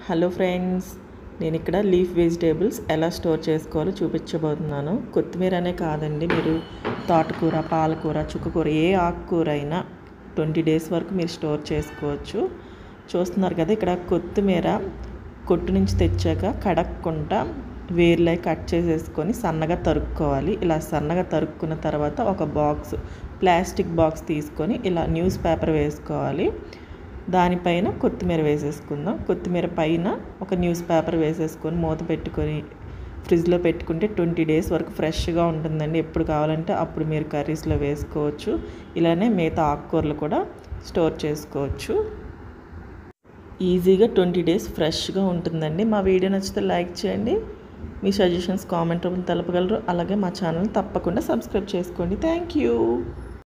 hello friends నేను ఇక్కడ leaf vegetables ఎలా స్టోర్ చేసుకోవాలో చూపించబోతున్నాను కొత్తిమీర అనే కాదండి మీరు తోటకూర పాలకూర చుక్కకూర ఏ ఆకుకూర అయినా ట్వంటీ డేస్ వరకు మీరు స్టోర్ చేసుకోవచ్చు చూస్తున్నారు కదా ఇక్కడ కొత్తిమీర కొట్టు నుంచి తెచ్చాక కడక్కుండా వేర్లై కట్ చేసేసుకొని సన్నగా తరుక్కోవాలి ఇలా సన్నగా తరుక్కున్న తర్వాత ఒక బాక్స్ ప్లాస్టిక్ బాక్స్ తీసుకొని ఇలా న్యూస్ పేపర్ వేసుకోవాలి దానిపైన కొత్తిమీర వేసేసుకుందాం కొత్తిమీర పైన ఒక న్యూస్ పేపర్ వేసేసుకొని మూత పెట్టుకొని ఫ్రిడ్జ్లో పెట్టుకుంటే ట్వంటీ డేస్ వరకు ఫ్రెష్గా ఉంటుందండి ఎప్పుడు కావాలంటే అప్పుడు మీరు కర్రీస్లో వేసుకోవచ్చు ఇలానే మిగతా ఆకుకూరలు కూడా స్టోర్ చేసుకోవచ్చు ఈజీగా ట్వంటీ డేస్ ఫ్రెష్గా ఉంటుందండి మా వీడియో నచ్చితే లైక్ చేయండి మీ సజెషన్స్ కామెంట్ రూపంలో తెలపగలరు అలాగే మా ఛానల్ తప్పకుండా సబ్స్క్రైబ్ చేసుకోండి థ్యాంక్ యూ